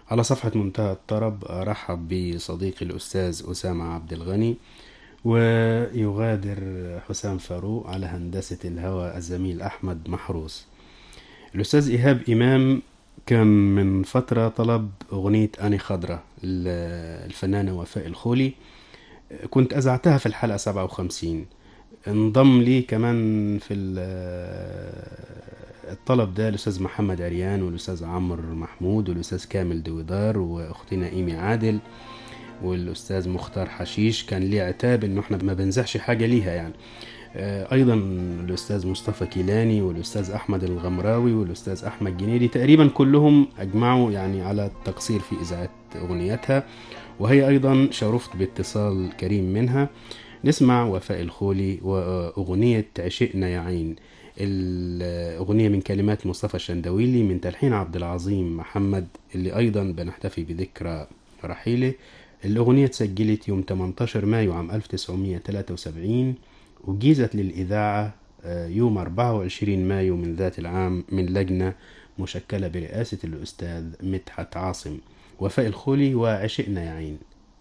على صفحة منتهى الطرب أرحب بصديقي الأستاذ أسامة عبد الغني ويغادر حسام فاروق على هندسة الهواء الزميل أحمد محروس الأستاذ إيهاب إمام كان من فترة طلب أغنية أني خضرة الفنانة وفاء الخولي كنت أذعتها في الحلقة 57 انضم لي كمان في الطلب ده الأستاذ محمد عريان والأستاذ عمرو محمود والأستاذ كامل دويدار وأختنا إيمي عادل والأستاذ مختار حشيش كان ليه عتاب إنه إحنا ما بنزحش حاجة ليها يعني ايضا الاستاذ مصطفى كيلاني والاستاذ احمد الغمراوي والاستاذ احمد جنيدي تقريبا كلهم اجمعوا يعني على التقصير في اذاعه اغنيتها وهي ايضا شرفت باتصال كريم منها نسمع وفاء الخولي واغنيه عشقنا يا عين الاغنيه من كلمات مصطفى الشندويلي من تلحين عبد العظيم محمد اللي ايضا بنحتفي بذكرى رحيله الاغنيه تسجلت يوم 18 مايو عام 1973 وجيزت للإذاعة يوم 24 مايو من ذات العام من لجنة مشكلة برئاسة الأستاذ مدحت عاصم وفاء الخولي وعشقنا يا عين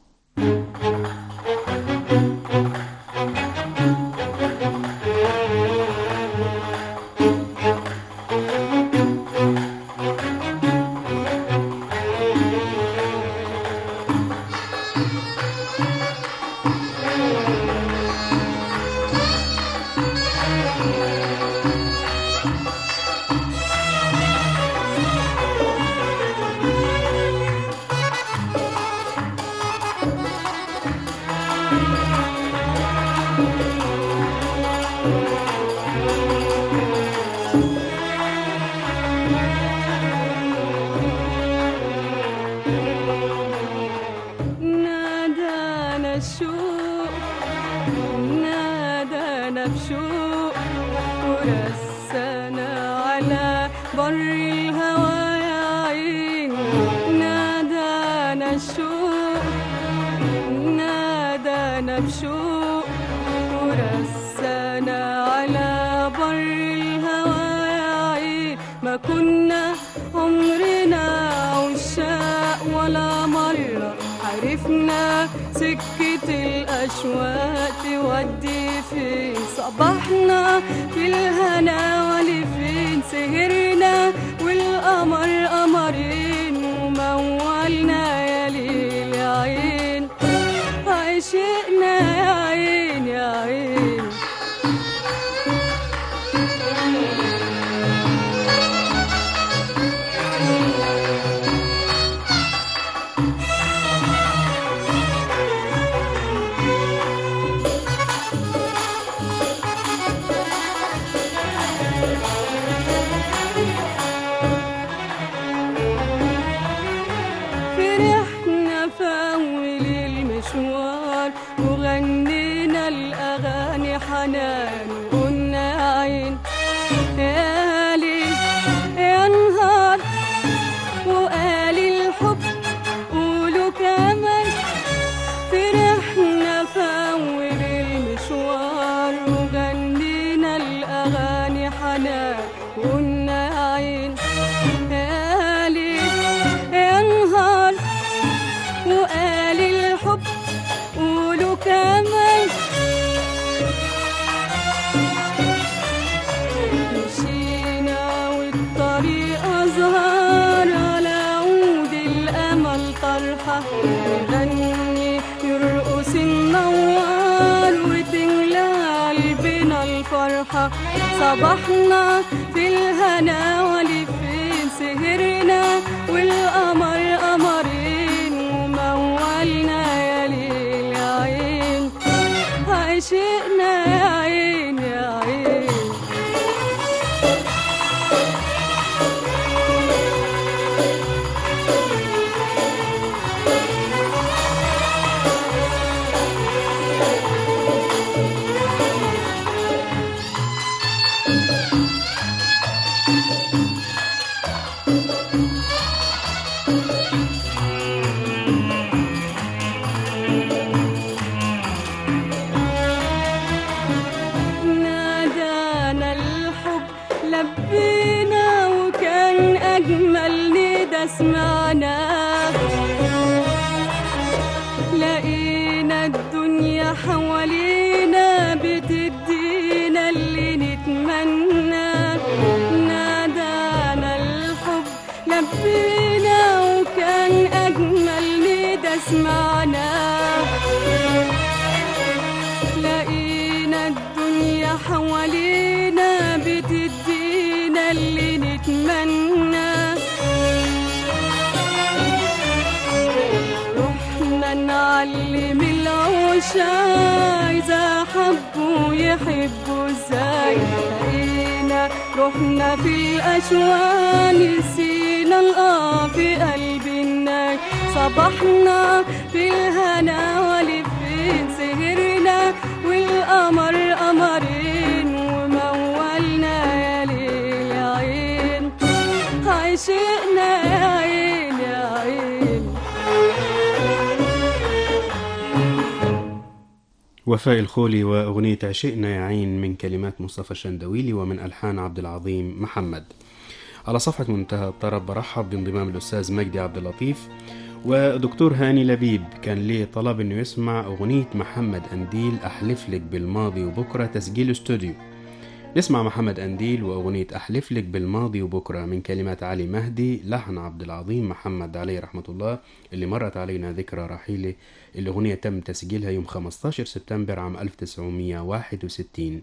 نادانا الشوق نادانا بشوق ورسانا على بر الهوى يا عين نادانا الشوق نادانا بشوق ورسانا على بر الهوى يا عين ما كنا عمرنا عشاق ولا مرة عرفنا سكة الأشواق تودي فين صبحنا في الهنا ولفين سهرنا والقمر قمرين ومولنا يا ليل يا عين عشقنا يا عين يا عين فرحنا في أول المشوار وغنينا الأغاني حنان وقلنا يا عين يا ليل يا نهار وقال الحب قولوا كمان فرحنا في أول المشوار وغنينا الأغاني حنان وقلنا يا عين يا ليل يا نهار وقال الحب قولوا كمان مشينا والطريق أزهار على عود الأمل طرحة يغني يرقص النوار وتملى قلبنا الفرحة صبحنا في الهنا ولفين سهرنا والقمر قمرين ومولنا يا ليل يا عين عشقنا يا عين يا عين نادانا الحب لبينا وكان أجمل ندى سمعنا سمعناه لقينا الدنيا حوالينا بتدينا اللي نتمناه رحنا نعلم العشاق إذا حبوا يحبوا ازاي لقينا رحنا في الأشواق نسينا الآه في قلب الناي صبحنا في الهنا ولفين سهرنا والقمر قمرين ومولنا يا ليل يا عين عشقنا يا عين يا عين وفاء الخولي وأغنية عشقنا يا عين من كلمات مصطفى الشندويلي ومن ألحان عبد العظيم محمد على صفحة منتهى الطرب برحب بانضمام الأستاذ مجدي عبد اللطيف ودكتور هاني لبيب كان ليه طلب انه يسمع اغنية محمد انديل احلف لك بالماضي وبكرة تسجيل استوديو نسمع محمد انديل واغنية احلف لك بالماضي وبكرة من كلمات علي مهدي لحن عبد العظيم محمد عليه رحمة الله اللي مرت علينا ذكرى رحيله الاغنية تم تسجيلها يوم 15 سبتمبر عام 1961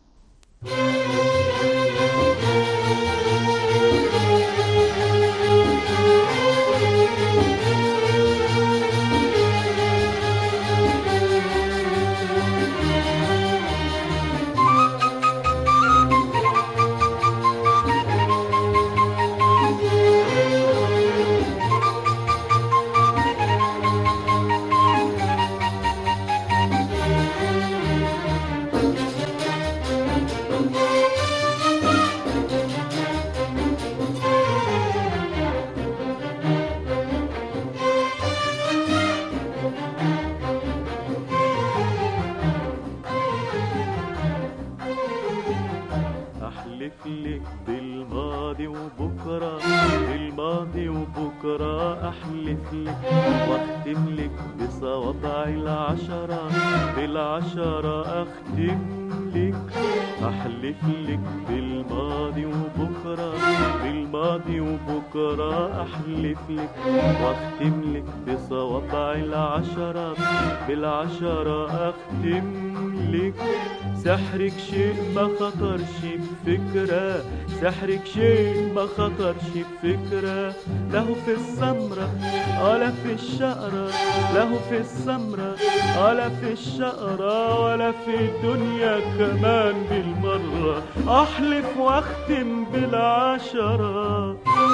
احلف لك بالماضي وبكره بالماضي وبكره احلف لك واختم لك بصوابع العشره بالعشره اختم لك احلف لك بالماضي وبكره بالماضي وبكره احلف لك واختم لك بصوابع العشره بالعشره اختم لك سحرك شيء ما خطرش بفكرة سحرك شيء ما خطرش بفكرة له في السمرة ولا في الشقرة له في السمرة ولا في الشقرة ولا في الدنيا كمان بالمرة أحلف وأختم بالعشرة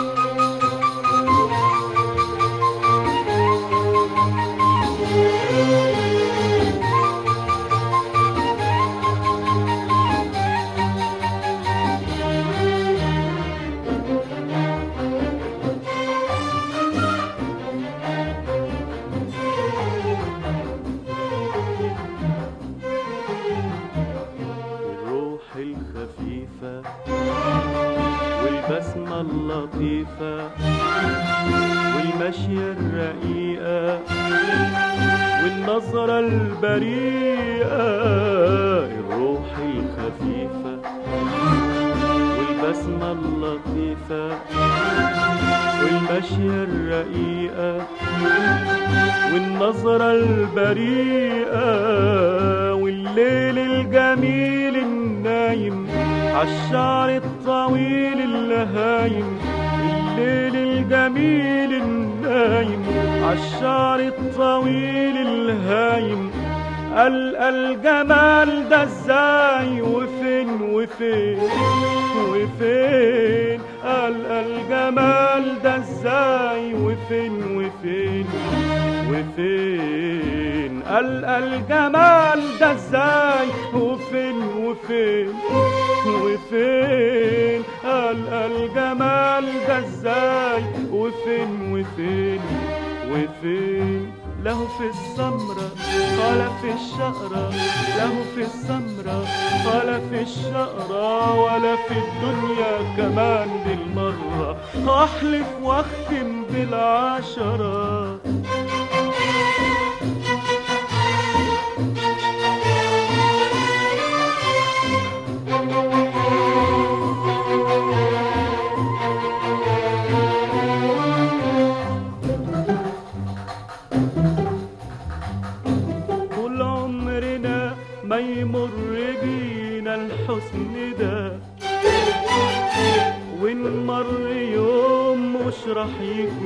الروح الخفيفة والبسمة اللطيفة والمشية الرقيقة والنظرة البريئة الروح الخفيفة والبسمة اللطيفة والمشية الرقيقة والنظرة البريئة والليل الجميل النايم عالشعر الطويل الهايم الليل الجميل النايم عالشعر الطويل الهايم ألقى الجمال ده ازاي وفين وفين وفين ألقى الجمال ده ازاي وفين وفين وفين ألقى الجمال ده ازاي وفين وفين وفين ألقى الجمال ده ازاي وفين وفين وفين له في السمرة ولا في الشقرة له في السمرة ولا في الشقرة ولا في الدنيا كمان بالمرة أحلف وأختم بالعشرة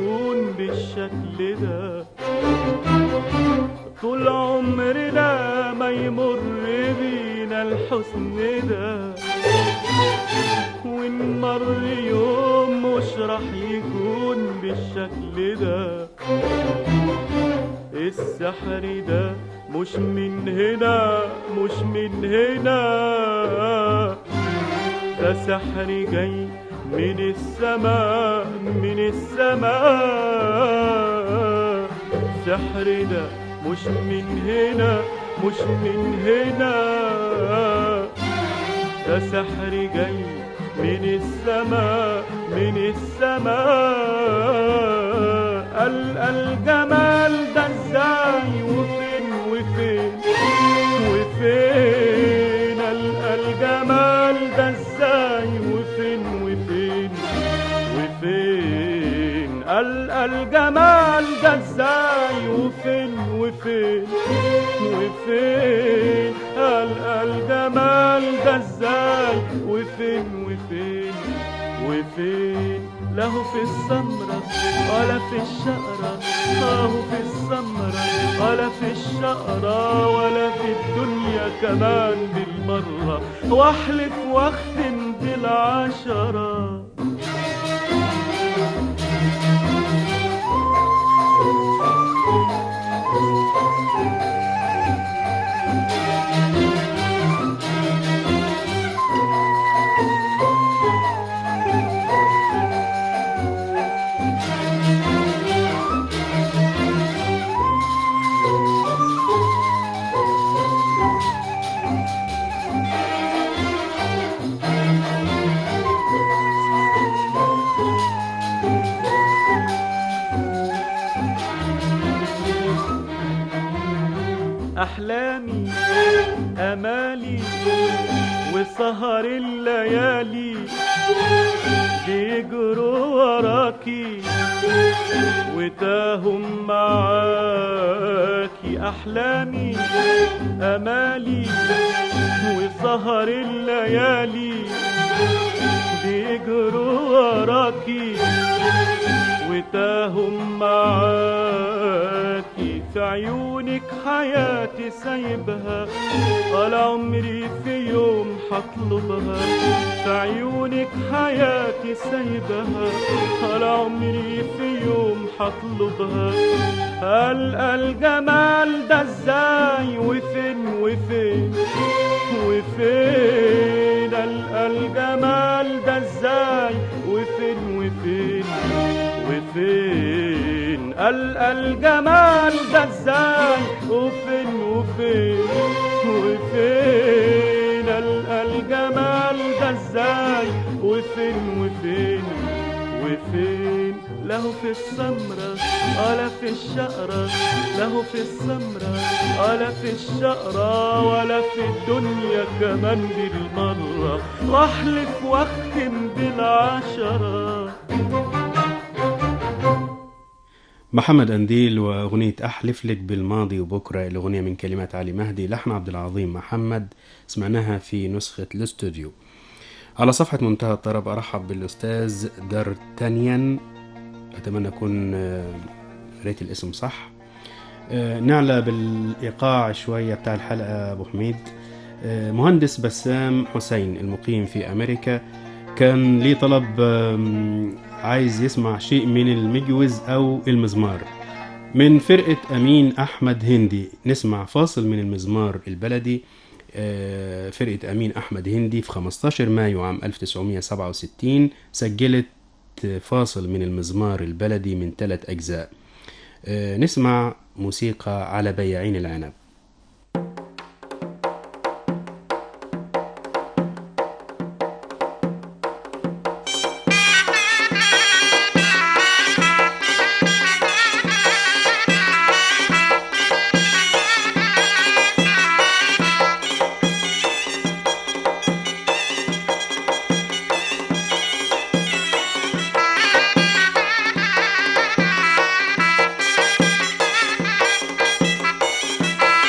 يكون بالشكل ده طول عمرنا ما يمر بينا الحسن ده وإن مر يوم مش راح يكون بالشكل ده السحر ده مش من هنا مش من هنا ده سحر جاي من السماء من السماء سحر ده مش من هنا مش من هنا ده سحر جاي من السماء من السماء ال الجمال ده ازاي وفين وفين وفين ال الجمال ده ازاي وفين وفين وفين ال الجمال ده ازاي وفين وفين وفين ال الجمال ده ازاي وفين وفين وفين له في السمرة ولا في الشقرة له في السمرة ولا في الشقرة ولا في الدنيا كمان بالمرة واحلف واختم بالعشرة أحلامي أمالي وسهر الليالي بيجروا وراكي وتاهم معاكي أحلامي أمالي وسهر الليالي بيجروا وراكي وتاهم معاكي في عيونك حياتي سايبها ولا عمري في يوم حطلبها في عيونك حياتي سايبها ولا عمري في يوم حطلبها هل الجمال ده ازاي وفين وفين وفين ال- الجمال ده ازاي وفين وفين وفين ال الجمال ده ازاي وفين وفين وفين ال الجمال ده ازاي وفين وفين وفين له في السمرة ولا في الشقرة له في السمرة ولا في الشقرة ولا في الدنيا كمان بالمرة واحلف واختم بالعشرة محمد أنديل وأغنية أحلف لك بالماضي وبكرة الأغنية من كلمات علي مهدي لحن عبد العظيم محمد سمعناها في نسخة الاستوديو على صفحة منتهى الطرب أرحب بالأستاذ دارتانيان أتمنى أكون آه، قريت الاسم صح آه، نعلى بالإيقاع شوية بتاع الحلقة أبو حميد آه، مهندس بسام حسين المقيم في أمريكا كان ليه طلب آم، عايز يسمع شيء من المجوز أو المزمار من فرقة أمين أحمد هندي نسمع فاصل من المزمار البلدي آه، فرقة أمين أحمد هندي في 15 مايو عام 1967 سجلت فاصل من المزمار البلدي من ثلاث أجزاء آه، نسمع موسيقى على بياعين العنب Thank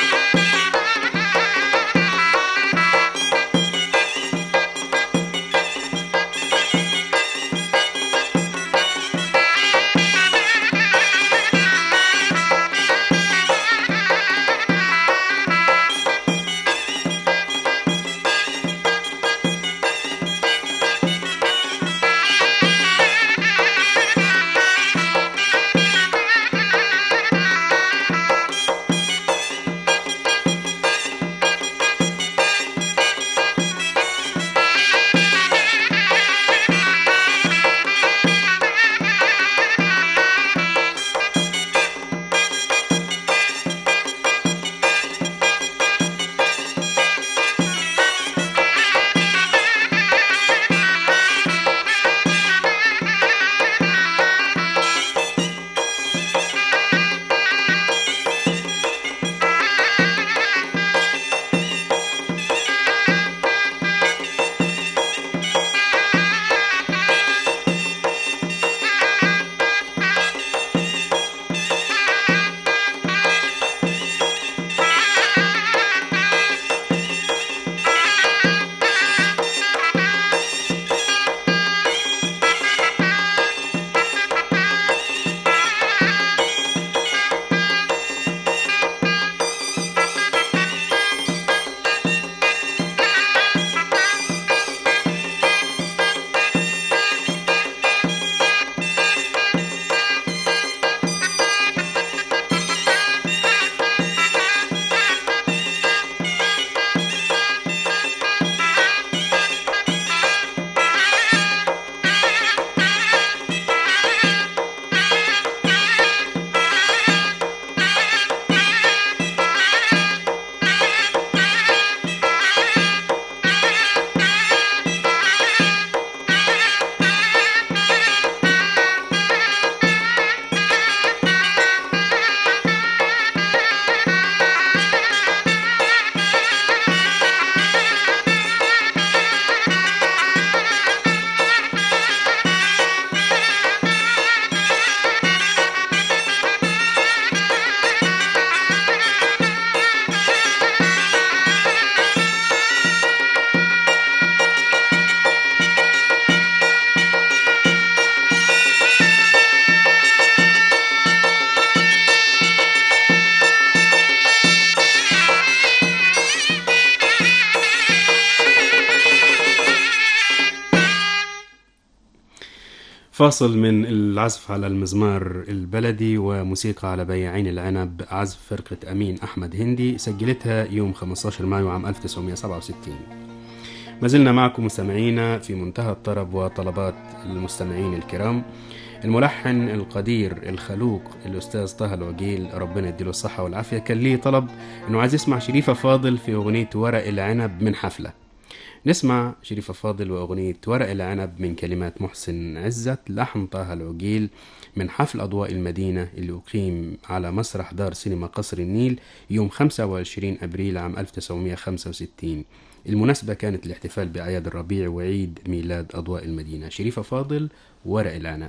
فاصل من العزف على المزمار البلدي وموسيقى على بياعين العنب عزف فرقة أمين أحمد هندي سجلتها يوم 15 مايو عام 1967 ما زلنا معكم مستمعينا في منتهى الطرب وطلبات المستمعين الكرام الملحن القدير الخلوق الأستاذ طه العجيل ربنا يديله الصحة والعافية كان ليه طلب إنه عايز يسمع شريفة فاضل في أغنية ورق العنب من حفلة نسمع شريفة فاضل وأغنية ورق العنب من كلمات محسن عزت لحن طه العجيل من حفل أضواء المدينة اللي أقيم على مسرح دار سينما قصر النيل يوم 25 أبريل عام 1965 المناسبة كانت الاحتفال بأعياد الربيع وعيد ميلاد أضواء المدينة شريفة فاضل ورق العنب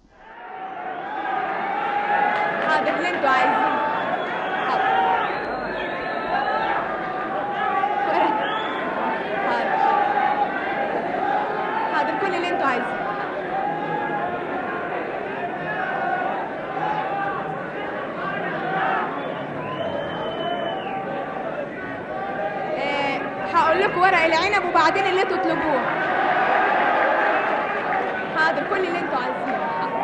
حاضر اللي انتوا عايزينه حاضر ورق. حاضر حاضر كل اللي انتوا عايزينه آه، هقول لكم ورق العنب وبعدين اللي تطلبوه حاضر كل اللي انتوا عايزينه حاضر.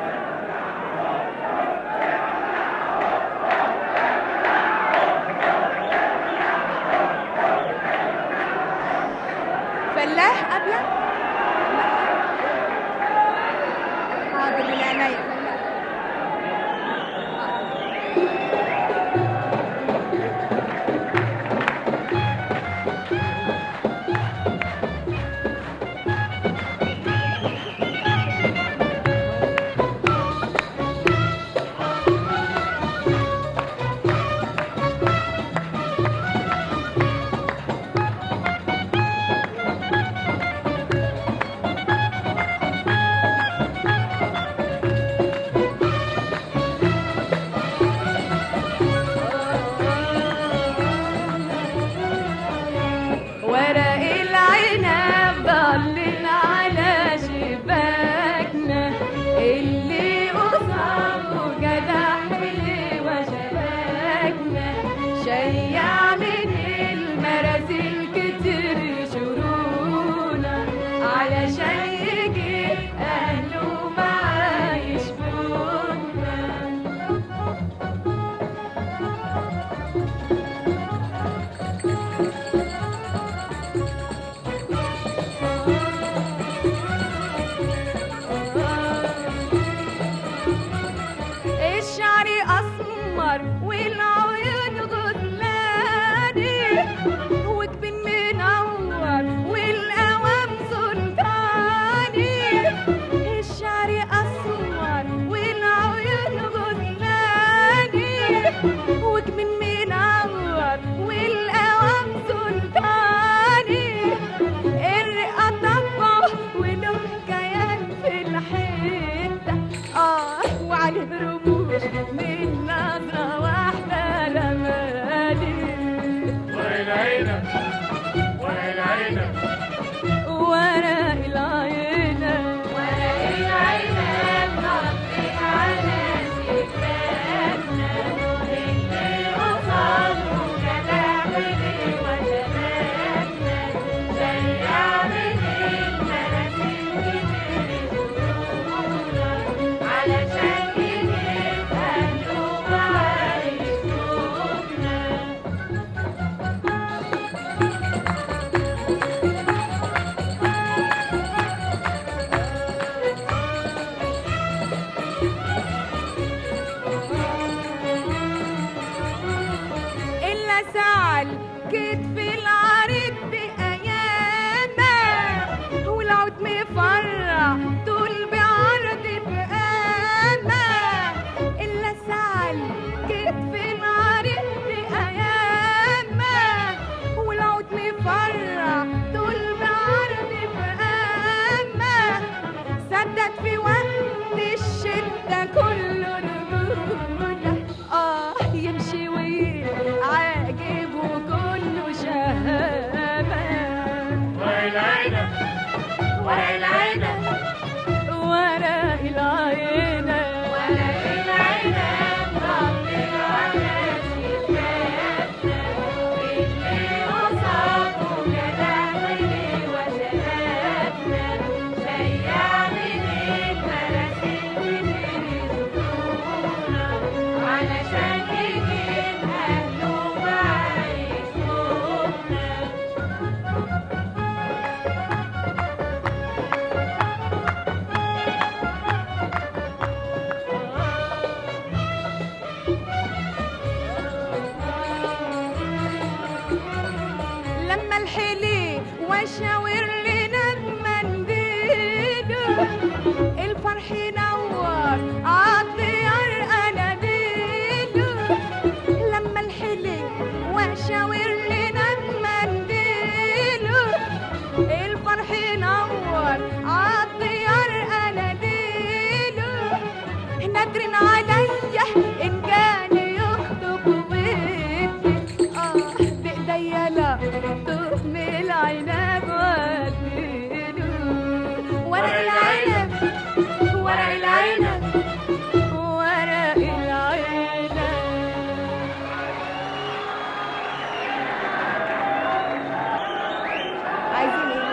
فلاح قبلك حاضر من عينيا فلاح. ورق العنب ضلل على شباكنا اللي قصاده جدع اللي وشباكنا شيع من المراسيل كتير شرونا علشان يجي اهله معاه يشوفنا الشعر اسمر والعيون غزلاني وجبين منور والقوام سلطاني الشعر اسمر والعيون غزلاني وجبين منور والقوام سلطاني الرقة طبة وله كيان في الحتة اه وعليه رموش من نظرة واحدة رمالي ورق العنب ورق العنب ورق العنب ورق العنب نطي على شباكنا اللي قصاده جدع واللي وشباكنا شيع من المراسيل كتير شرونا علشان يجيب أهله وعايش شوفنا واشاور لنا بمنديله الفرح ينور عالطيار اناديله لما الحلم واشاور لنا بمنديله الفرح ينور عالطيار اناديله نادرين عليا ان كان يخطب بنتي اه بايديا لا تهمل عنب واديله ورق العنب ورق العنب ورق العنب عايزين ايه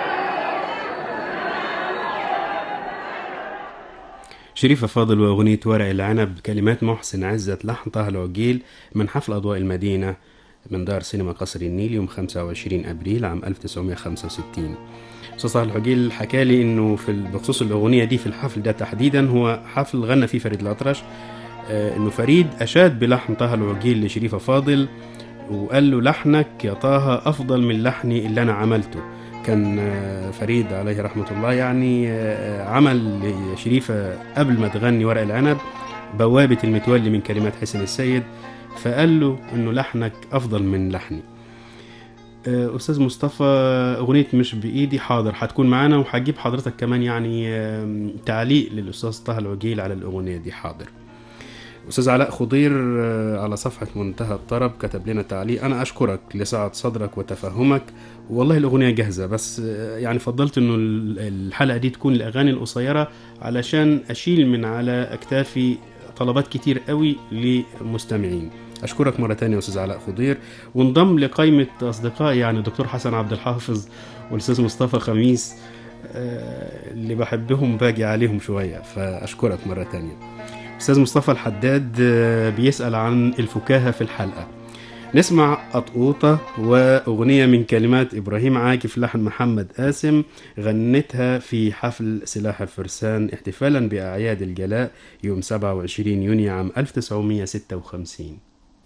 شريفة فاضل وأغنية ورق العنب كلمات محسن عزت لحن طه العجيل من حفل أضواء المدينة من دار سينما قصر النيل يوم 25 أبريل عام 1965 أستاذ طه العجيل حكى لي إنه في ال- بخصوص الأغنية دي في الحفل ده تحديدا هو حفل غنى فيه فريد الأطرش آه، إنه فريد أشاد بلحن طه العجيل لشريفة فاضل وقال له لحنك يا طه أفضل من لحني اللي أنا عملته كان آه، فريد عليه رحمة الله يعني آه، عمل لشريفة قبل ما تغني ورق العنب بوابة المتولي من كلمات حسن السيد فقال له انه لحنك افضل من لحني آه، استاذ مصطفى اغنيه مش بايدي حاضر هتكون معانا وهجيب حضرتك كمان يعني آم، تعليق للاستاذ طه العجيل على الاغنيه دي حاضر استاذ علاء خضير آه، على صفحه منتهى الطرب كتب لنا تعليق انا اشكرك لسعه صدرك وتفهمك والله الاغنيه جاهزه بس آه، يعني فضلت انه ال- الحلقه دي تكون الاغاني القصيره علشان اشيل من على اكتافي طلبات كتير قوي لمستمعين اشكرك مره تانية يا استاذ علاء خضير وانضم لقائمه اصدقائي يعني الدكتور حسن عبد الحافظ والاستاذ مصطفى خميس آه، اللي بحبهم باجي عليهم شويه فاشكرك مره تانية استاذ مصطفى الحداد آه، بيسال عن الفكاهه في الحلقه نسمع قطقوطة وأغنية من كلمات إبراهيم عاكف لحن محمد قاسم غنتها في حفل سلاح الفرسان احتفالا بأعياد الجلاء يوم 27 يونيو عام 1956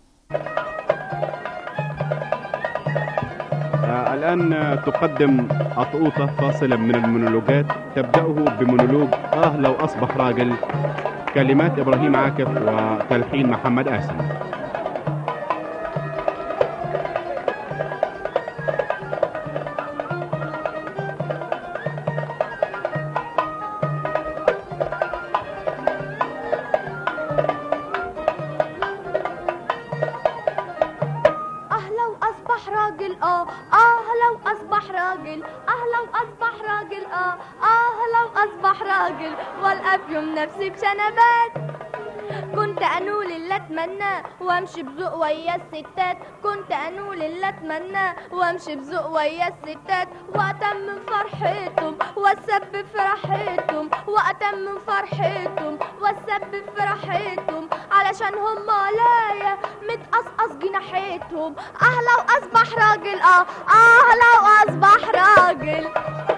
آه، الآن آه، تقدم أطؤوطة فاصلة من المونولوجات تبدأه بمونولوج آه لو أصبح راجل كلمات إبراهيم عاكف وتلحين محمد قاسم اه لو اصبح راجل اه اه لو اصبح راجل اه لو اصبح راجل اه اه لو اصبح راجل والقى في يوم نفسي بشنبات كنت انول اللي اتمناه وامشي بذوق ويا الستات كنت انول اللي اتمناه وامشي بذوق ويا الستات واتمم فرحتهم واسبب فرحتهم واتمم فرحتهم واسبب فرحتهم علشان هم عليا متقصقص جناحتهم اه لو اصبح راجل اه اه لو اصبح راجل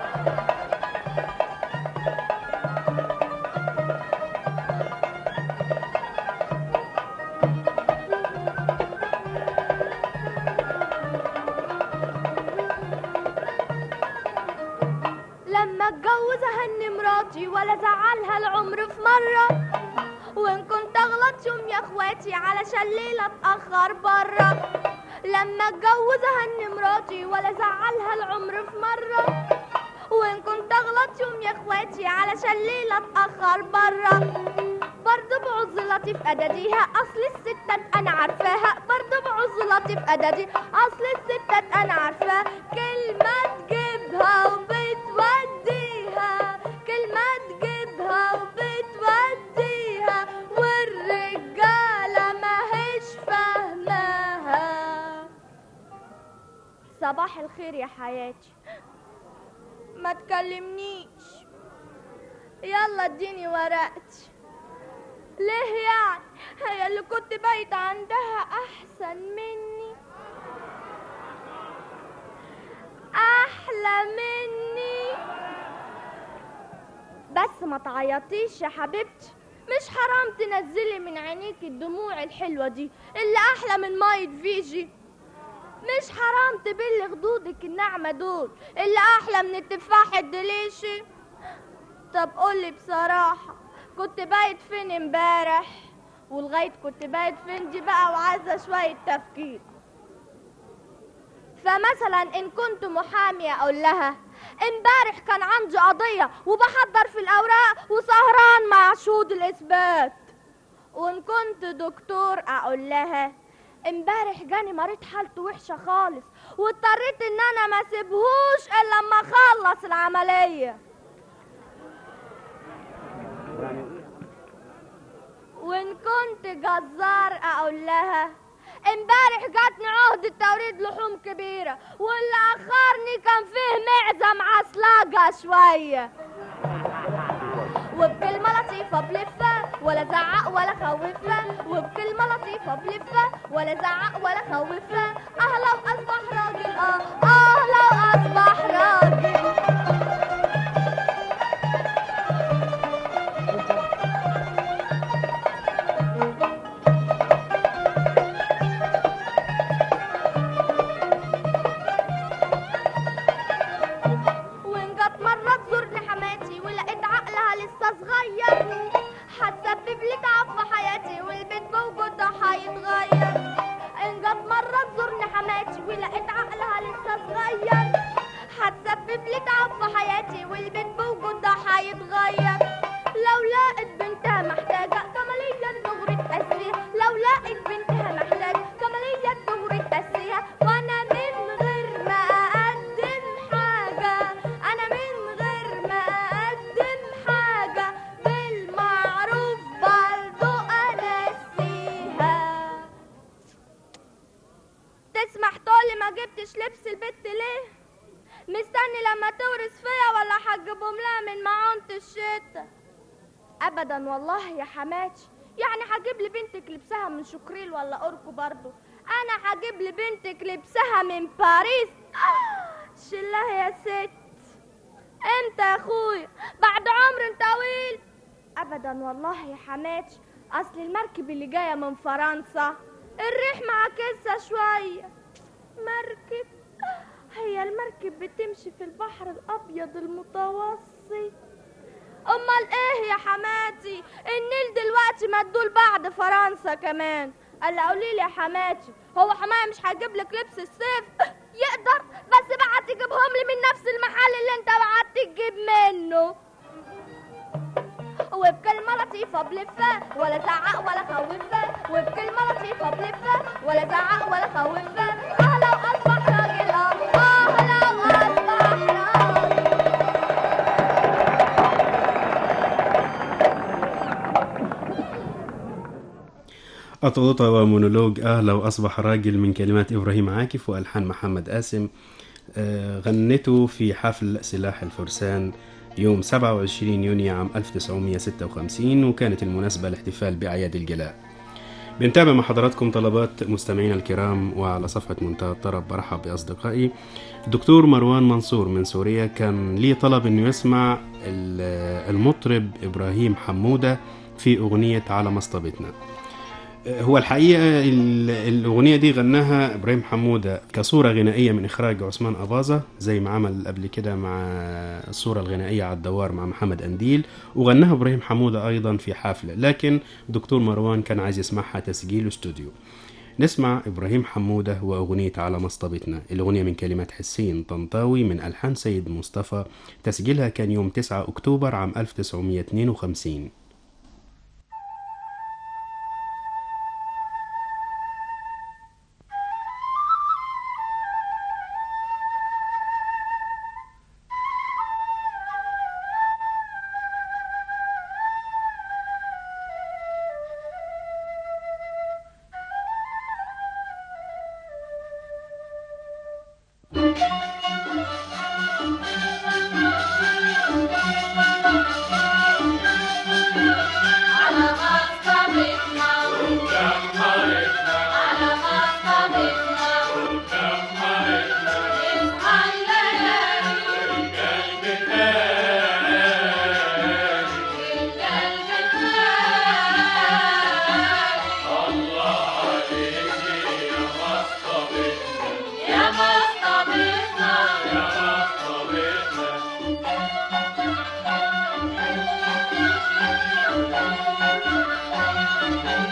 لما اتجوز اهني مراتي ولا زعلها العمر في مره وان كنت اغلط يوم يا اخواتي علشان ليله اتاخر بره لما اتجوز اهني مراتي ولا زعلها العمر في مره وان كنت اغلط يوم يا اخواتي علشان ليله اتاخر بره برضه بعز لطيف اداديها اصل الستات انا عارفاها برضه بعز لطيف ادادي اصل الستات انا عارفاها كلمه تجيبها وبتوديها كلمه تجيبها وبتوديها والرجاله ماهيش فاهماها صباح الخير يا حياتي ما تكلمنيش يلا اديني ورقتي ليه يعني هي اللي كنت بايت عندها احسن مني احلى مني بس ما تعيطيش يا حبيبتي مش حرام تنزلي من عينيك الدموع الحلوة دي اللي احلى من مية فيجي مش حرام تبل خدودك الناعمة دول اللي أحلى من التفاح الدليشي طب قولي بصراحة كنت بايت فين امبارح ولغاية كنت بايت فين دي بقى وعايزة شوية تفكير فمثلا ان كنت محامية اقول لها امبارح كان عندي قضية وبحضر في الاوراق وسهران مع شهود الاثبات وان كنت دكتور اقول لها امبارح جاني مريض حالته وحشة خالص واضطريت ان انا ما سيبهوش الا لما اخلص العملية وان كنت جزار اقول لها امبارح جاتني عهدة توريد لحوم كبيرة واللي اخرني كان فيه معزة معصلجة شوية وبكلمة لطيفة بلفة ولا زعق ولا خوفة وبكلمة لطيفة بلفة ولا زعق ولا خوفة اه لو اصبح راجل اه اه لو اصبح راجل وان جت مرة تزورني حماتي ولقيت عقلها لسه صغير هتسبب لي تعب في حياتي والبيت بوجودها هيتغير ان جت مرة تزورني حماتي ولقيت عقلها لسه صغير هتسبب لي تعب في حياتي والبيت بوجودها هيتغير لو لقيت بنتها محتاجة كمالية دغري تأسيها لو لقيت بنتها محتاجة كمالية دغري تأسيها وانا من غير ما اقدم حاجة انا من غير ما اقدم حاجة بالمعروف برضو انسيها تسمح تقولي ما جبتش لبس البت ليه مستني لما تورث فيا ولا هتجيبهم لها من معونة الشتا ابدا والله يا حماتي يعني هجيب لبنتك لبسها من شكريل ولا اوركو برضو انا هجيب لبنتك لبسها من باريس آه، شلها يا ست امتى يا اخويا بعد عمر طويل ابدا والله يا حماتي اصل المركب اللي جايه من فرنسا الريح معاكسه شويه مركب هي المركب بتمشي في البحر الابيض المتوسط امال ايه يا حماتي النيل دلوقتي مدول بعد فرنسا كمان قال قولي لي يا حماتي هو حماية مش هيجيب لك لبس الصيف يقدر بس بقى تجيبهم لي من نفس المحل اللي انت بعت تجيب منه وبكلمة لطيفة بلفة ولا زعق ولا خوفة وبكلمة لطيفة بلفة ولا زعق ولا خوفة اه لو اصبح راجل اه اه لو اصبح راجل أطوطة ومونولوج آه لو أصبح راجل من كلمات إبراهيم عاكف وألحان محمد قاسم آه، غنته في حفل سلاح الفرسان يوم 27 يونيو عام 1956 وكانت المناسبة الاحتفال بأعياد الجلاء بنتابع مع حضراتكم طلبات مستمعينا الكرام وعلى صفحة منتهى الطرب برحب بأصدقائي الدكتور مروان منصور من سوريا كان ليه طلب انه يسمع ال- المطرب ابراهيم حمودة في اغنية على مصطبتنا هو الحقيقة ال- الأغنية دي غناها إبراهيم حمودة كصورة غنائية من إخراج عثمان أباظة زي ما عمل قبل كده مع الصورة الغنائية على الدوار مع محمد أنديل وغناها إبراهيم حمودة أيضا في حفلة لكن دكتور مروان كان عايز يسمعها تسجيل استوديو نسمع إبراهيم حمودة وأغنية على مصطبتنا الأغنية من كلمات حسين طنطاوي من ألحان سيد مصطفى تسجيلها كان يوم 9 أكتوبر عام 1952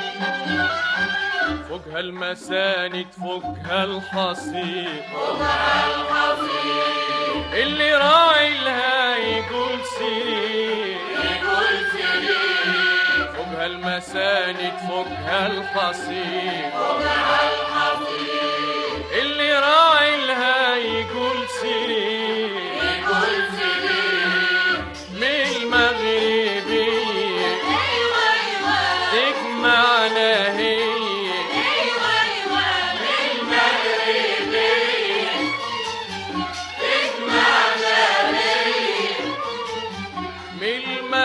فوقها المساند فوقها الحصير اللي راعي لها يقول سيري فوقها المساند فوقها الحصير اللي راعي لها يقول سيري من المغربية تجمعنا هي من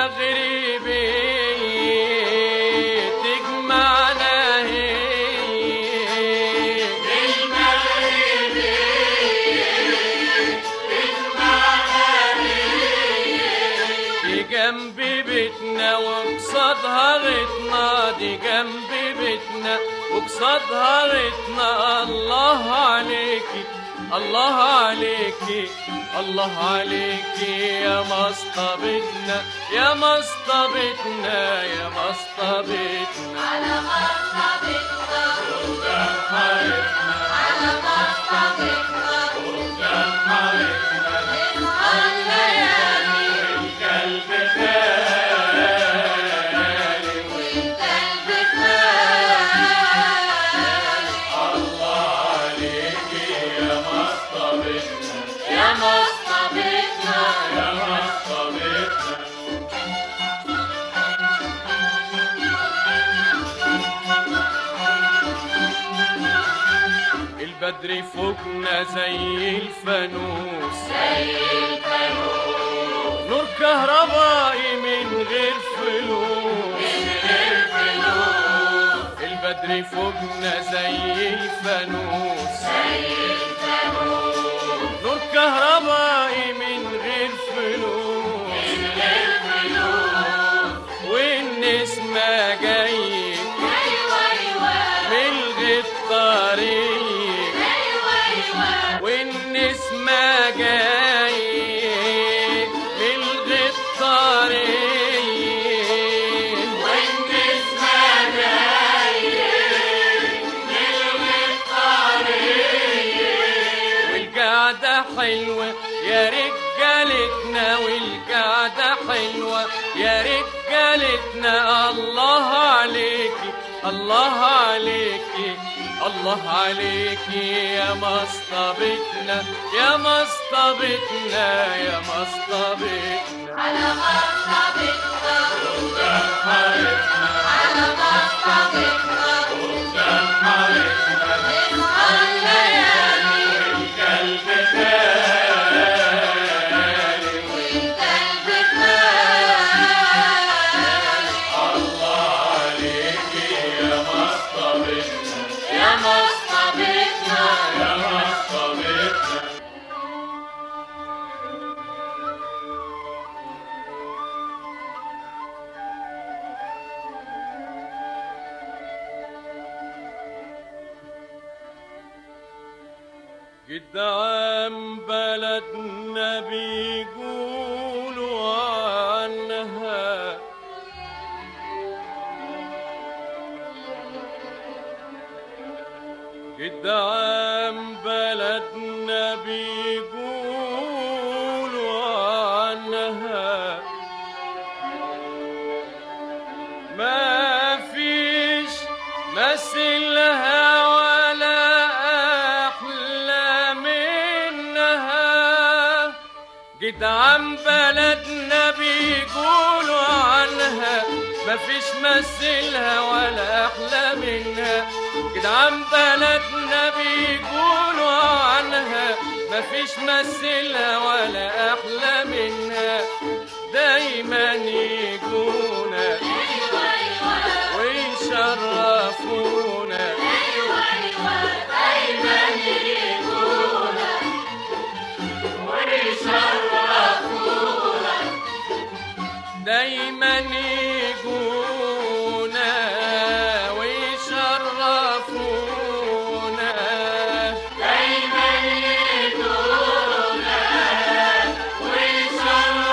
المغربية تجمعنا هي دي جنب بيتنا وقصادها غيطنا دي جنب بيتنا وقصادها غيطنا الله عليكي الله عليكي الله عليكي يا مصطبتنا يا مصطبتنا يا مصطبتنا على مصطبتنا على مصطبتنا يا مصطبتنا البدر فوقنا زي الفانوس نور كهربائي من غير فلوس البدر فوقنا زي الفانوس نور كهربائي من غير فلوس والنسمة جاي ملغي الطريق والنسمة جاي ملغي الطريق والنسمة والقعدة حلوة يا رجالتنا والقعدة حلوة يا رجالتنا الله عليكي الله عليكي الله عليكي يا مصطبتنا يا مصطبتنا يا مصطبتنا على مصطبتنا على مصطبتنا يا مصطبتنا قدام بلدنا بيقولوا عنها قدام بلدنا بيقولوا عنها ما فيش مثلها ولا أحلى منها جدعان بلدنا بيقولوا عنها مفيش مثلها ولا أحلى منها جدعان بلدنا بيقولوا عنها مفيش مثلها ولا أحلى منها دايما يجونا ويشرفونا دايما يجونا ويشرفونا دايما يجونا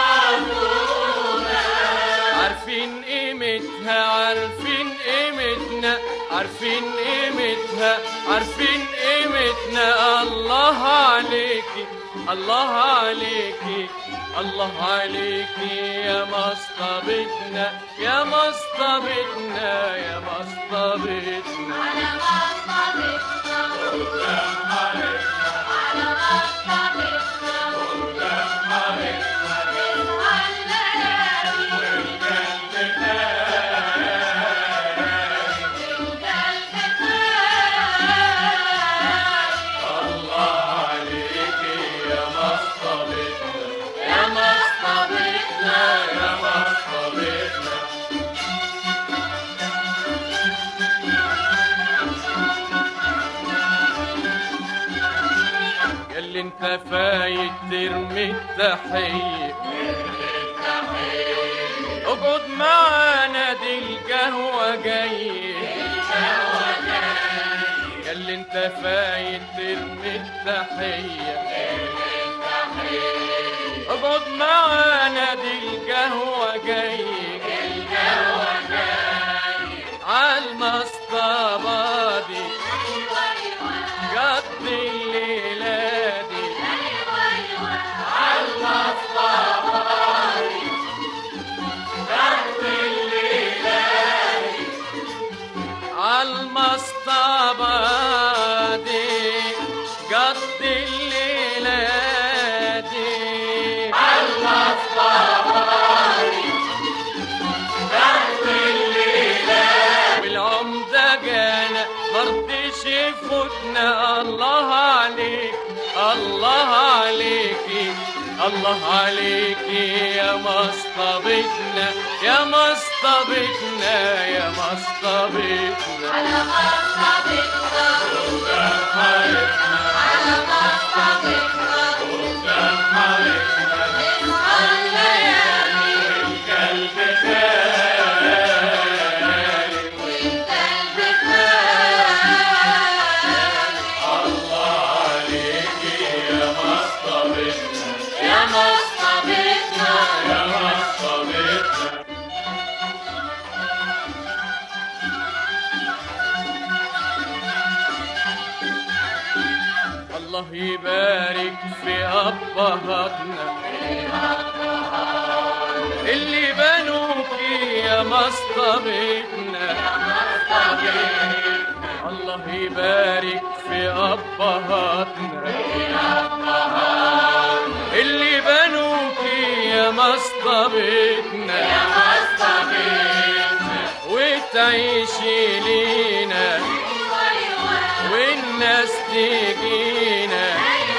ويشرفونا عارفين قيمتها عارفين قيمتنا قيمتنا عارفين قيمتها عارفين قيمتنا الله عليكي الله عليكي الله عليكي يا مصطبتنا يا مصطبتنا يا مصطبتنا اللي انت فايت ترمي التحية اقعد معانا دي القهوة جاية يا اللي انت فايت ترمي التحية اقعد معانا دي القهوة جاية عالمصطبة دي قضي الليلة دي عالمصطبة دي قضي الليلة دي والعمدة جانا مرضيش يفوتنا الله عليك الله عليكي الله عليكي يا مصطبتنا يا مصطبتنا يا مصطبتنا يا مصطبتنا يا مصطبتنا الله يبارك في أبهاتنا اللي بنوكي يا مصطبتنا الله يبارك في أبهاتنا اللي بنوكي يا مصطبتنا يا مصطبتنا وتعيشي لينا والناس تجينا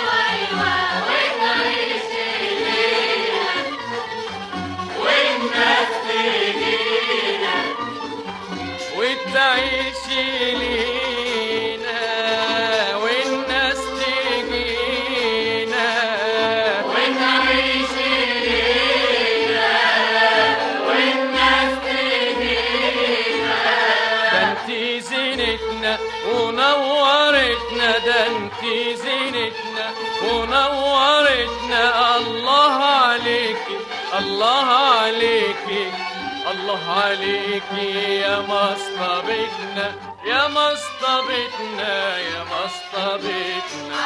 وتعيشي لينا والناس تجينا وتعيشي لينا والناس تجينا ده انتي زينتنا ونورتنا ده انتي زينتنا ونورتنا الله عليكي الله عليكي الله عليكي يا مصطبتنا يا مصطبتنا يا مصطبتنا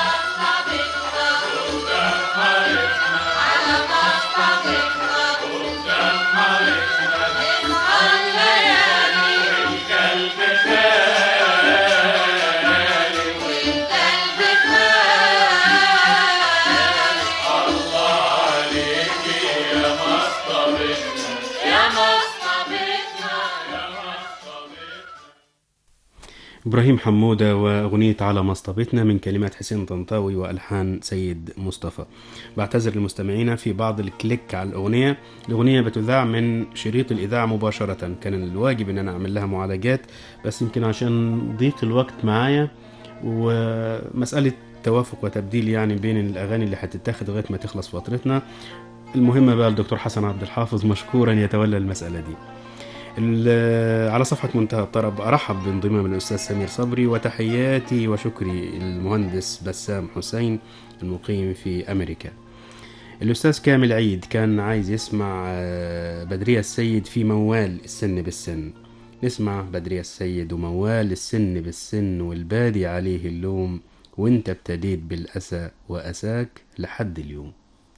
يا مصطبتنا يا مصطبتنا إبراهيم حمودة وأغنية على مصطبتنا من كلمات حسين طنطاوي وألحان سيد مصطفى بعتذر لمستمعينا في بعض الكليك على الأغنية الأغنية بتذاع من شريط الإذاعة مباشرة كان الواجب أن أنا أعمل لها معالجات بس يمكن عشان ضيق الوقت معايا ومسألة توافق وتبديل يعني بين الأغاني اللي هتتاخد لغاية ما تخلص فترتنا المهم بقى الدكتور حسن عبد الحافظ مشكورا يتولى المسألة دي ال- على صفحة منتهى الطرب أرحب بانضمام الأستاذ سمير صبري وتحياتي وشكري المهندس بسام حسين المقيم في أمريكا الأستاذ كامل عيد كان عايز يسمع آه، بدرية السيد في موال السن بالسن نسمع بدرية السيد وموال السن بالسن والبادي عليه اللوم وانت ابتديت بالأسى وأساك لحد اليوم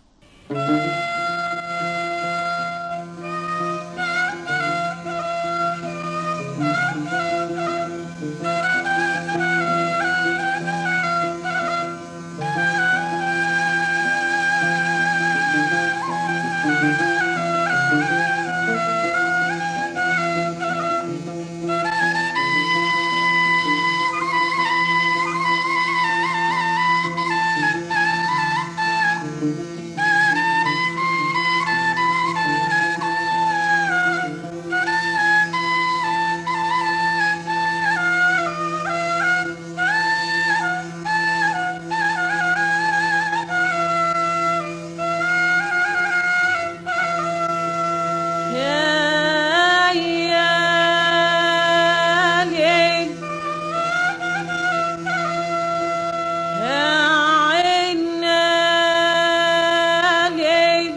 يا يا ليل يا عين ليل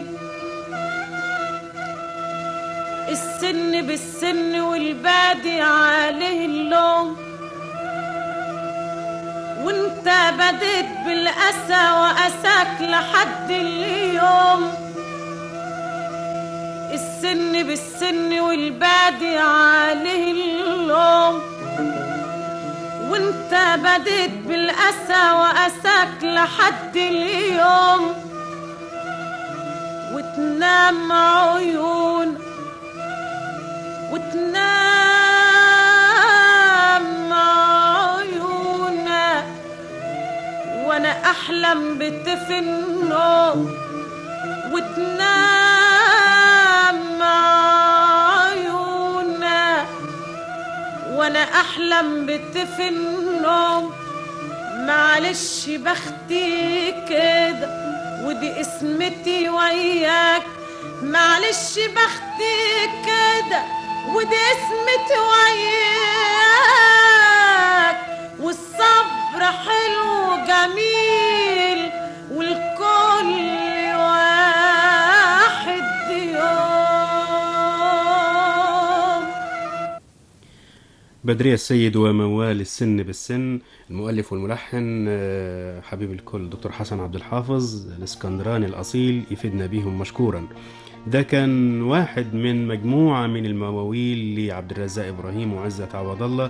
السن بالسن والبادي عليه اللوم وانت بديت بالأسى وأساك لحد اليوم السن بالسن والبادي عليه اللوم وانت بديت بالأسى وأساك لحد اليوم وتنام عيون وتنام عيونك وانا احلم بتفن نوم وتنام عيونك وانا احلم بتفن نوم معلش بختي كده ودي اسمتي وياك معلش بختي كده ودي اسمتي وياك والصبر حلو جميل والكل واحد يوم بدرية السيد وموال السن بالسن المؤلف والملحن آه، حبيب الكل دكتور حسن عبد الحافظ الاسكندراني الأصيل يفيدنا بيهم مشكورا ده كان واحد من مجموعة من المواويل لعبد الرزاق إبراهيم وعزت عوض الله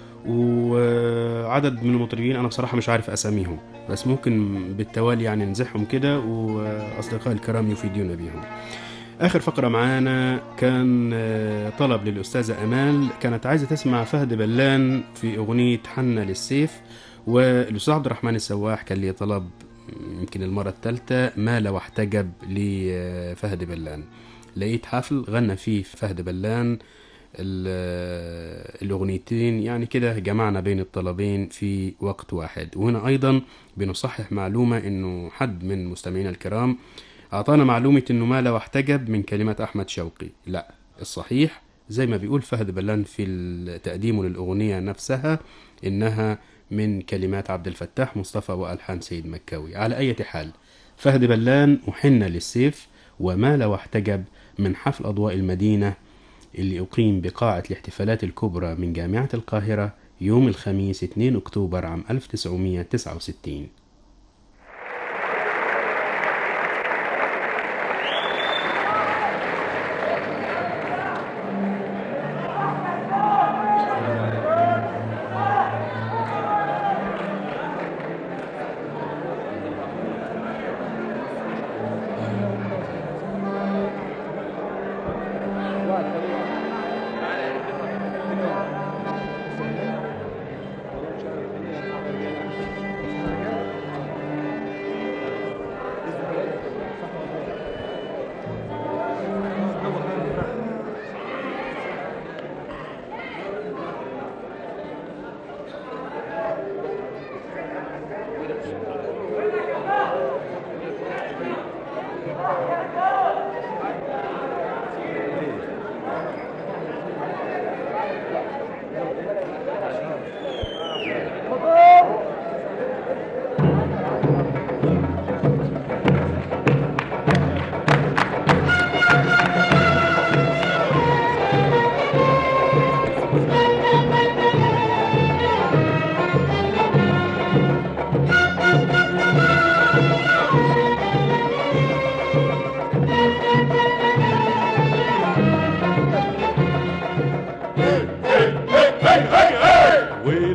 وعدد من المطربين أنا بصراحة مش عارف أساميهم بس ممكن بالتوالي يعني نزحهم كده وأصدقاء الكرام يفيدونا بيهم آخر فقرة معانا كان آه، طلب للأستاذة أمال كانت عايزة تسمع فهد بلان في أغنية حنة للسيف والأستاذ عبد الرحمن السواح كان ليه طلب يمكن المرة الثالثة مال واحتجب لفهد بلان لقيت حفل غنى فيه فهد بلان ال- الأغنيتين يعني كده جمعنا بين الطلبين في وقت واحد وهنا أيضا بنصحح معلومة إنه حد من مستمعينا الكرام أعطانا معلومة إنه مال واحتجب من كلمة أحمد شوقي لا الصحيح زي ما بيقول فهد بلان في تقديمه للأغنية نفسها إنها من كلمات عبد الفتاح مصطفى وألحان سيد مكاوي على أي حال فهد بلان محن للسيف ومال واحتجب من حفل أضواء المدينة اللي أقيم بقاعة الاحتفالات الكبرى من جامعة القاهرة يوم الخميس 2 أكتوبر عام 1969 Thank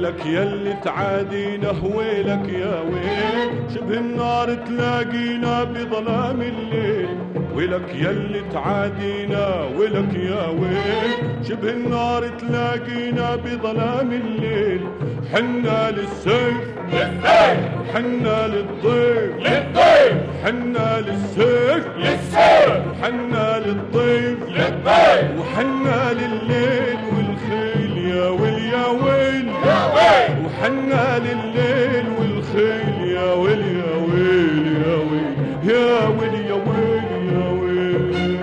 ويلك يلي تعادينا ويلك يا ويل شبه النار تلاقينا بظلام الليل ويلك يلي تعادينا ويلك يا ويل شبه النار تلاقينا بظلام الليل حنا للسيف للسيف حنا للضيف للضيف حنا للسيف للسيف حنا للضيف للضيف وحنا لليل والخيل يا ويل يا ويل يا ويل وحنا لليل والخيل يا ويل يا ويل يا ويل يا ويل يا ويل يا ويل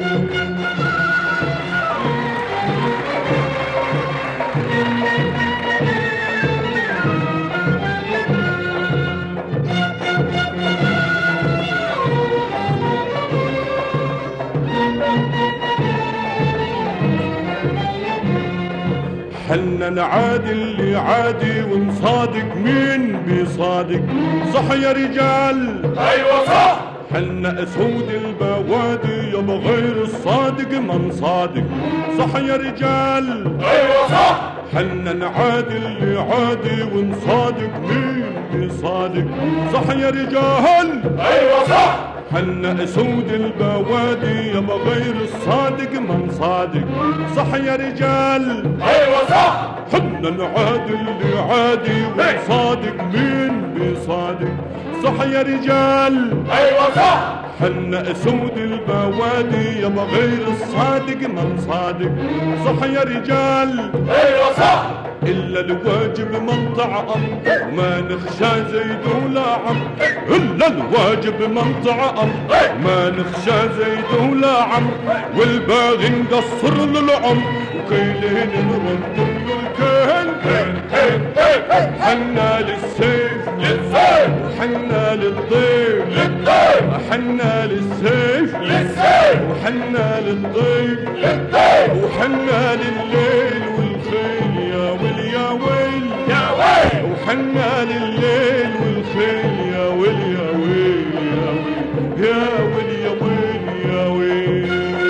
حنا نعادي اللي عادي ونصادق مين بيصادق صح يا رجال ايوه صح حنا اسود البوادي يابا غير الصادق من صادق صح يا رجال ايوه صح حنا نعادي اللي عادي ونصادق مين بيصادق صح يا رجال ايوه صح حنا اسود البوادي يابا غير الصادق من صادق صح يا رجال ايوه صح حنا نعادي اللي عادي وصادق مين بيصادق صح يا رجال ايوه صح حنا اسود البوادي يابا غير الصادق من صادق صح يا رجال ايوه صح الا الواجب من طعم ما نخشى زيد ولا عم الا الواجب من طعم ما نخشى زيد ولا عم والباغي نقصر للعم وكيلين نرد له الكهن حنا للسيف للسيف وحنا للضيف للضيف حنا للسيف للسيف وحنا للضيف للضيف وحنا لليل والخيل يا ويل يا ويل يا ويل وحنا لليل والخيل يا ويل يا ويل يا ويل يا ويل يا ويل يا ويل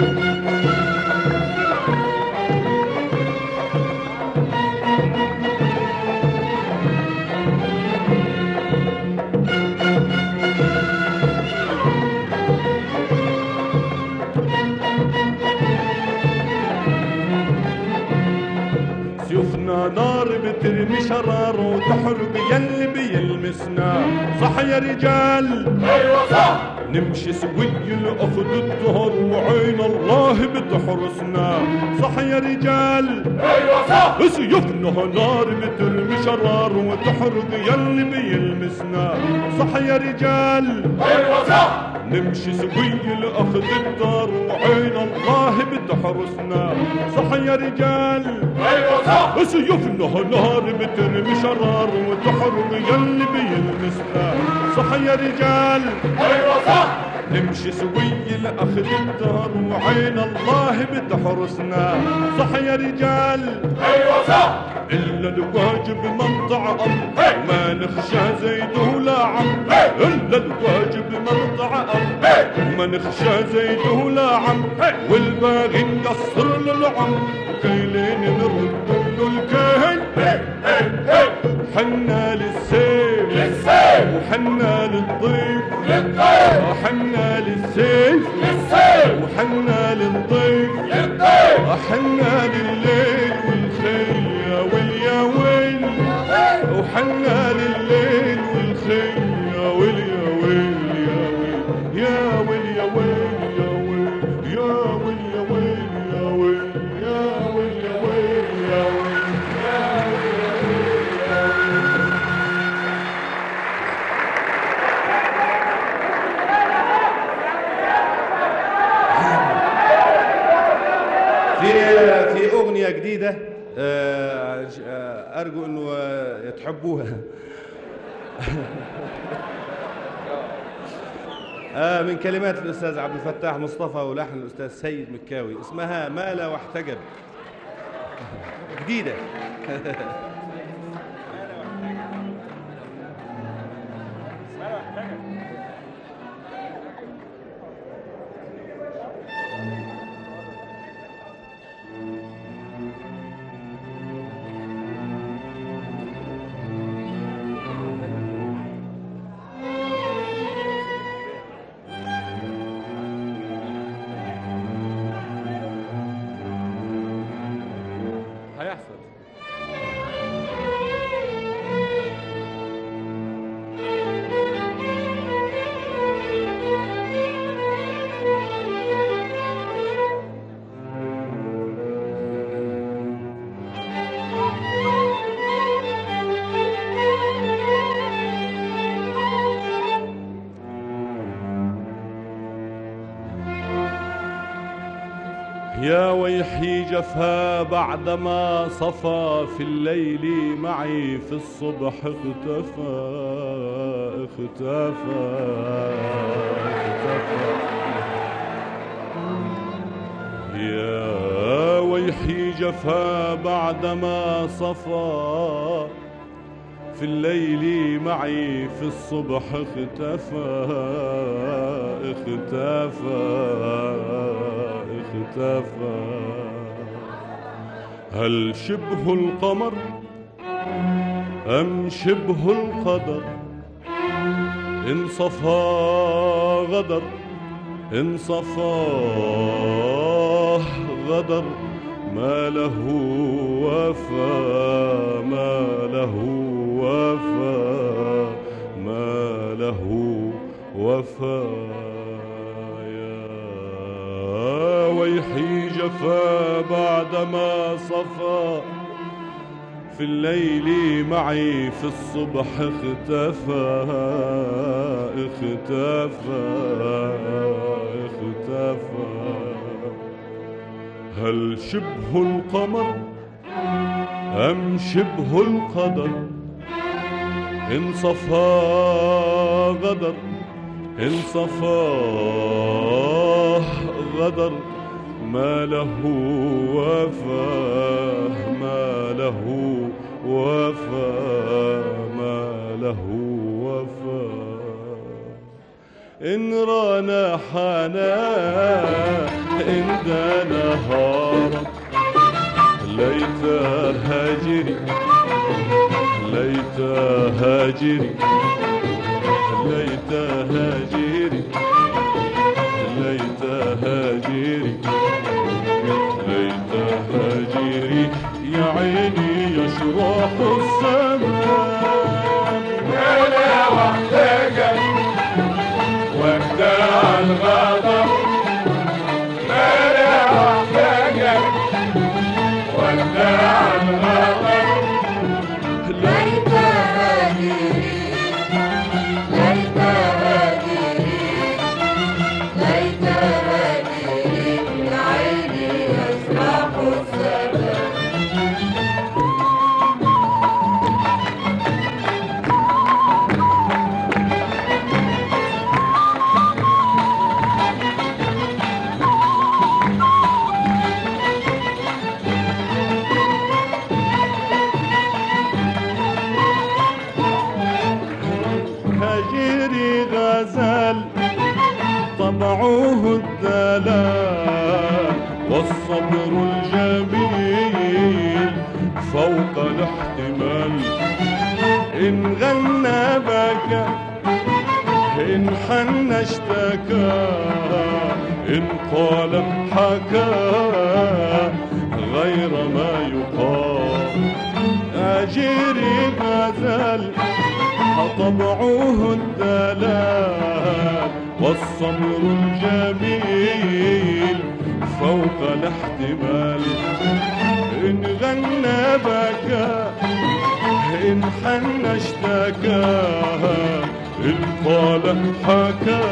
سيوفنا نار بترمي شرار وتحرق يلي بيلمسنا صح يا رجال ايوه صح نمشي سوي الاخذ الظهر وعين الله بتحرسنا صح يا رجال ايوه صح سيوفنا نار بترمي شرار وتحرق يلي بيلمسنا صح يا رجال ايوه صح نمشي سوي الاخذ الدار وعين الله بتحرسنا صح يا رجال ايوه صح سيوفنا نار بترمي شرار وتحرق يلي بيلمسنا صح يا رجال ايوه صح نمشي سوي لاخذ الدار وعين الله بتحرسنا صح يا رجال ايوه صح الا الواجب من طعم ما نخشى زيد ولا عم الا الواجب من طعم ما نخشى زيد ولا عم والباغي نقصر للعم وكيلين نرد له الكهن حنا للسيف للسيف وحنا للضيف للضيف وحنا للسيف للسيف وحنا للضيف للضيف وحنا لليل والخيل يا ويل يا ويل وحنا لليل والخيل يا ويل يا ويل يا ويل يا ويل يا ويل يا ويل يا ويل يا ويل يا ويل يا ويل يا ويل في في اغنيه جديده آه، آه، ارجو انه آه، تحبوها آه، من كلمات الاستاذ عبد الفتاح مصطفى ولحن الاستاذ سيد مكاوي اسمها مال واحتجب جديده يا ويحي جفا بعدما صفى في الليل معي في الصبح اختفى اختفى اختفى يا ويحي جفا بعدما صفى في الليل معي في الصبح اختفى اختفى اختفى هل شبه القمر أم شبه القدر إن صفى غدر إن صفاه غدر ما له وفا ما له وفا ما له وفا يا ويحي جفا بعدما صفى في الليل معي في الصبح اختفى اختفى اختفى هل شبه القمر أم شبه القدر إن صفى غدر إن صفاه غدر ما له وفا ما له وفا ما له وفا إن رانا حنا إن دانا هارب ليت هاجري ليت هاجري ليت هاجري ليت هاجري ليت هاجري يا عيني يشرح السماء انا وحدك ودع الغضب انا وحدك ودع الغضب ليت هاجري ليت هاجري ليت هاجري يا عيني يسرح السماء هاجري غزال طبعه الدلال والصبر الجميل فوق الاحتمال إن غنى بكى إن حن اشتكى إن قال حكى غير ما يقال أجري غزال طبعه الدلال والصبر الجميل فوق الاحتمال إن غنى بكى إن حن اشتكى إن قال حكى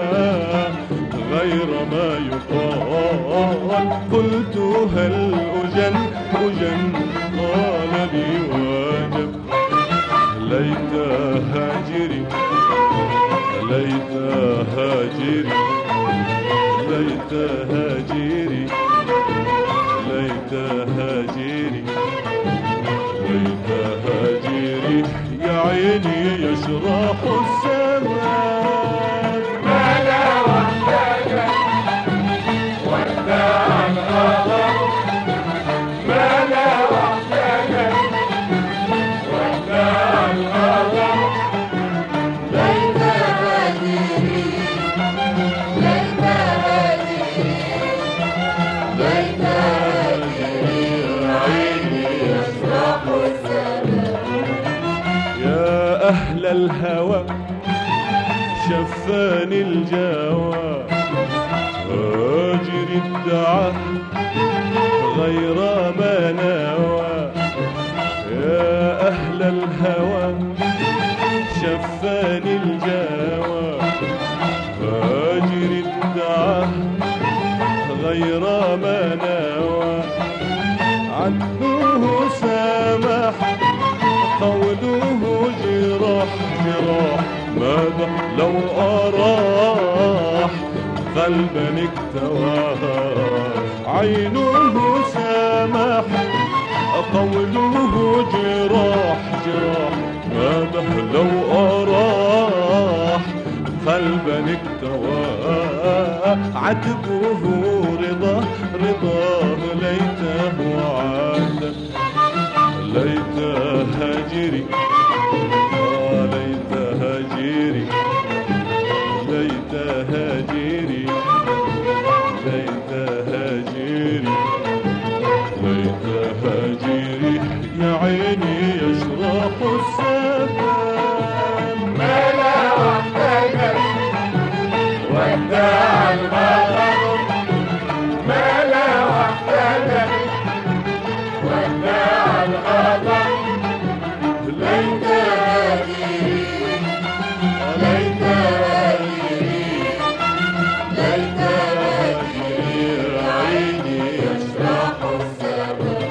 غير ما يقال قلت هل أجن أجن قال لي واجب ليت هاجري ليت هاجري ليت هاجري ليت هاجري ليت هاجري يا عيني يشرح السماء ما لا وحدك ودع الغضب ما لا وحدك ودع الغضب ليت هاجري ليت هاجري ليت هاجري يا عيني يسرح السماء يا أهل الهوى شفاني الجوى هاجر الدعاء غير ما نوى يا أهل الهوى شفاني الجوى هاجر الدعاء غير ما نوى ماذا لو أراح قلبا اكتواه عينه سامح قوله جراح جراح ماذا لو أراح قلبا اكتواه عتبه رضا رضاه ليته عاد ليته هاجري آه ليته هاجري ليته هاجري ليته هاجري ليته هاجري يا عيني يشرح السفن ملا واحتجر ودع الغضب ملا واحتجر ودع الغضب ليت هاجري ليت هاجري ليت هاجري يا عيني يشرح السبب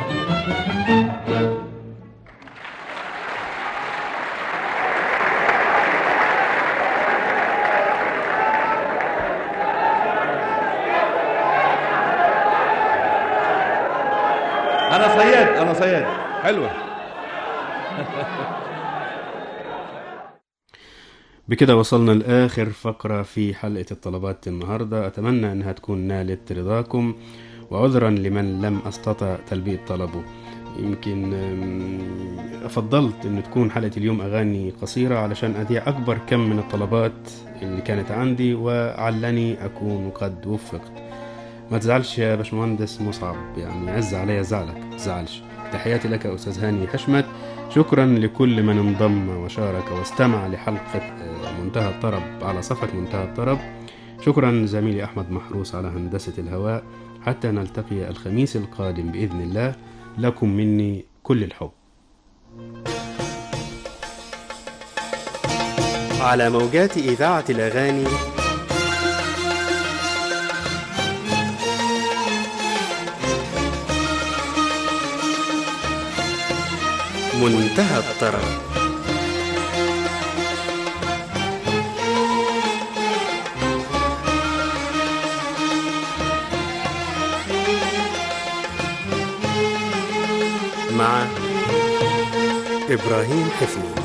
انا صياد انا صياد حلوه بكده وصلنا لآخر فقرة في حلقة الطلبات النهاردة أتمنى أنها تكون نالت رضاكم وعذرا لمن لم أستطع تلبية طلبه يمكن أم، فضلت أن تكون حلقة اليوم أغاني قصيرة علشان أذيع أكبر كم من الطلبات اللي كانت عندي وعلني أكون قد وفقت ما تزعلش يا باشمهندس مصعب يعني عز عليا زعلك ما تزعلش تحياتي لك يا أستاذ هاني حشمت شكرا لكل من انضم وشارك واستمع لحلقة آه، منتهى الطرب على صفحة منتهى الطرب شكرا زميلي أحمد محروس على هندسة الهواء حتى نلتقي الخميس القادم بإذن الله لكم مني كل الحب على موجات إذاعة الأغاني منتهى الطرب مع إبراهيم حفني